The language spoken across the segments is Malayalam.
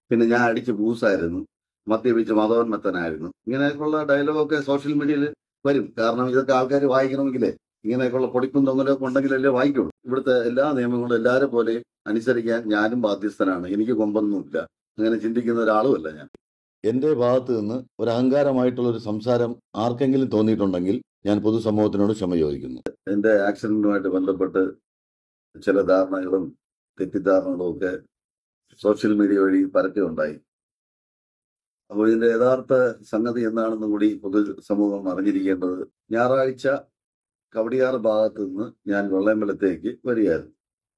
പിന്നെ ഞാൻ അടിച്ച് ബൂസായിരുന്നു മദ്യപിച്ച് മതോന്മത്തനായിരുന്നു ഇങ്ങനെയൊക്കെയുള്ള ഡയലോഗൊക്കെ സോഷ്യൽ മീഡിയയിൽ വരും കാരണം ഇതൊക്കെ ആൾക്കാർ വായിക്കണമെങ്കിലേ ഇങ്ങനെയൊക്കെയുള്ള പൊടിപ്പും തൊങ്ങലൊക്കെ ഉണ്ടെങ്കിലല്ലേ വായിക്കുള്ളൂ ഇവിടുത്തെ എല്ലാ നിയമങ്ങളും എല്ലാവരും പോലെ അനുസരിക്കാൻ ഞാനും ബാധ്യസ്ഥനാണ് എനിക്ക് കൊമ്പൊന്നുമില്ല അങ്ങനെ ചിന്തിക്കുന്ന ഒരാളുമല്ല ഞാൻ എന്റെ ഭാഗത്ത് നിന്ന് ഒരു അഹങ്കാരമായിട്ടുള്ള ഒരു സംസാരം ആർക്കെങ്കിലും തോന്നിയിട്ടുണ്ടെങ്കിൽ ഞാൻ പൊതുസമൂഹത്തിനോട് ക്ഷമ ചോദിക്കുന്നു എന്റെ ആക്സിഡന്റുമായിട്ട് ബന്ധപ്പെട്ട് ചില ധാരണകളും തെറ്റിദ്ധാരണകളും ഒക്കെ സോഷ്യൽ മീഡിയ വഴി പരക്കുകയുണ്ടായി അപ്പോൾ ഇതിന്റെ യഥാർത്ഥ സംഗതി എന്താണെന്ന് കൂടി പൊതുസമൂഹം അറിഞ്ഞിരിക്കേണ്ടത് ഞായറാഴ്ച കവടിയാറ് ഭാഗത്ത് നിന്ന് ഞാൻ വെള്ളയമ്പലത്തേക്ക് വരികയായിരുന്നു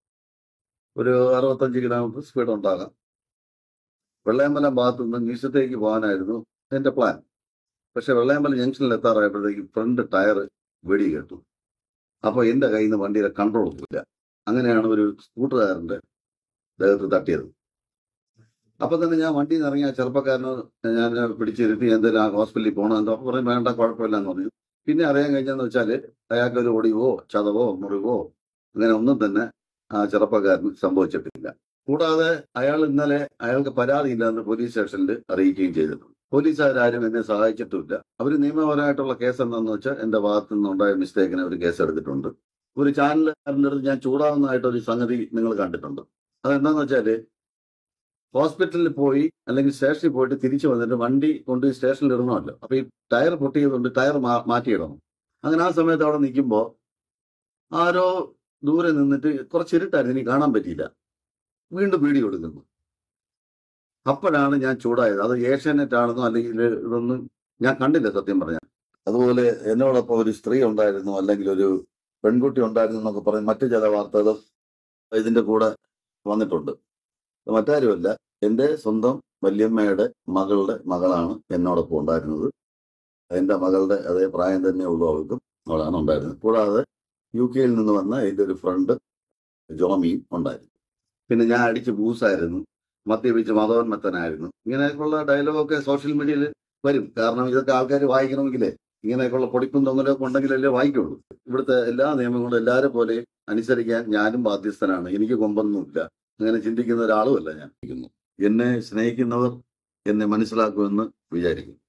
ഒരു അറുപത്തഞ്ച് കിലോമീറ്റർ സ്പീഡ് ഉണ്ടാകാം വെള്ളയമ്പലം ഭാഗത്ത് നിന്ന് മീശത്തേക്ക് പോകാനായിരുന്നു എന്റെ പ്ലാൻ പക്ഷെ വെള്ളയമ്പലം ജംഗ്ഷനിൽ എത്താറായപ്പോഴത്തേക്ക് ഫ്രണ്ട് ടയർ വെടി കേട്ടു അപ്പോൾ എന്റെ കയ്യിൽ നിന്ന് വണ്ടിയുടെ കൺട്രോൾ ഇല്ല അങ്ങനെയാണ് ഒരു സ്കൂട്ടറുകാരന്റെ ദേഹത്ത് തട്ടിയത് അപ്പൊ തന്നെ ഞാൻ വണ്ടിയിൽ നിന്ന് ഇറങ്ങിയ ആ ചെറുപ്പക്കാരന് ഞാൻ പിടിച്ചിരുത്തി എന്തെങ്കിലും ഹോസ്പിറ്റലിൽ പോകണം എന്തോ അപ്പൊ പറയും വേണ്ട കുഴപ്പമില്ല എന്ന് പറഞ്ഞു പിന്നെ അറിയാൻ കഴിഞ്ഞെന്ന് വെച്ചാല് അയാൾക്ക് ഒരു ഒടിവോ ചതവോ മുറിവോ അങ്ങനെ ഒന്നും തന്നെ ആ ചെറുപ്പക്കാരന് സംഭവിച്ചിട്ടില്ല കൂടാതെ അയാൾ ഇന്നലെ അയാൾക്ക് പരാതിയില്ല എന്ന് പോലീസ് സ്റ്റേഷനിൽ അറിയിക്കുകയും ചെയ്തിട്ടുണ്ട് പോലീസുകാരും എന്നെ സഹായിച്ചിട്ടുമില്ല അവർ നിയമപരമായിട്ടുള്ള കേസ് എന്താണെന്ന് വെച്ചാൽ എന്റെ ഭാഗത്തു നിന്നുണ്ടായ മിസ്റ്റേക്കിന് അവർ കേസ് എടുത്തിട്ടുണ്ട് ഒരു ചാനലുകാരൻ്റെ അടുത്ത് ഞാൻ ചൂടാവുന്നതായിട്ട് ഒരു സംഗതി നിങ്ങൾ കണ്ടിട്ടുണ്ട് അതെന്താന്ന് വെച്ചാല് ഹോസ്പിറ്റലിൽ പോയി അല്ലെങ്കിൽ സ്റ്റേഷനിൽ പോയിട്ട് തിരിച്ചു വന്നിട്ട് വണ്ടി കൊണ്ട് സ്റ്റേഷനിൽ ഇടണമല്ലോ അപ്പൊ ഈ ടയർ പൊട്ടിയതുകൊണ്ട് ടയർ മാ- മാറ്റിയിടണം അങ്ങനെ ആ സമയത്ത് അവിടെ നിൽക്കുമ്പോൾ ആരോ ദൂരെ നിന്നിട്ട് കുറച്ച് ഇരുട്ടായിരുന്നു എനിക്ക് കാണാൻ പറ്റിയില്ല വീണ്ടും വീഡിയോ എടുക്കുന്നു അപ്പോഴാണ് ഞാൻ ചൂടായത് അത് ഏഷ്യാനെറ്റ് ആണെന്നോ അല്ലെങ്കിൽ ഇതൊന്നും ഞാൻ കണ്ടില്ല സത്യം പറഞ്ഞാൽ അതുപോലെ എന്നോടൊപ്പം ഒരു സ്ത്രീ ഉണ്ടായിരുന്നു അല്ലെങ്കിൽ ഒരു പെൺകുട്ടി ഉണ്ടായിരുന്നു എന്നൊക്കെ പറഞ്ഞ് മറ്റു ചില വാർത്തകളും ഇതിന്റെ കൂടെ വന്നിട്ടുണ്ട് അത് മറ്റാരുമല്ല എൻ്റെ സ്വന്തം വല്യമ്മയുടെ മകളുടെ മകളാണ് എന്നോടൊപ്പം ഉണ്ടായിരുന്നത് എൻ്റെ മകളുടെ അതേ പ്രായം തന്നെ ഉള്ളൂ അവൾക്കും അവളാണ് ഉണ്ടായിരുന്നത് കൂടാതെ യു കെയിൽ നിന്ന് വന്ന എൻ്റെ ഒരു ഫ്രണ്ട് ജോമിയും ഉണ്ടായിരുന്നു പിന്നെ ഞാൻ അടിച്ച് ബൂസായിരുന്നു മദ്യപിച്ച് മതോന്മത്തനായിരുന്നു ഇങ്ങനെയൊക്കെയുള്ള ഡയലോഗൊക്കെ സോഷ്യൽ മീഡിയയിൽ വരും കാരണം ഇതൊക്കെ ആൾക്കാർ വായിക്കണമെങ്കിലേ ഇങ്ങനെയൊക്കെയുള്ള പൊടിപ്പും തൊങ്ങലൊക്കെ ഉണ്ടെങ്കിലല്ലേ വായിക്കുള്ളൂ ഇവിടുത്തെ എല്ലാ നിയമങ്ങളും എല്ലാവരും പോലെ അനുസരിക്കാൻ ഞാനും ബാധ്യസ്ഥനാണ് എനിക്ക് കൊമ്പൊന്നുമില്ല അങ്ങനെ ചിന്തിക്കുന്ന ഒരാളുമല്ല ഞാൻ എന്നെ സ്നേഹിക്കുന്നവർ എന്നെ മനസ്സിലാക്കുമെന്ന് വിചാരിക്കും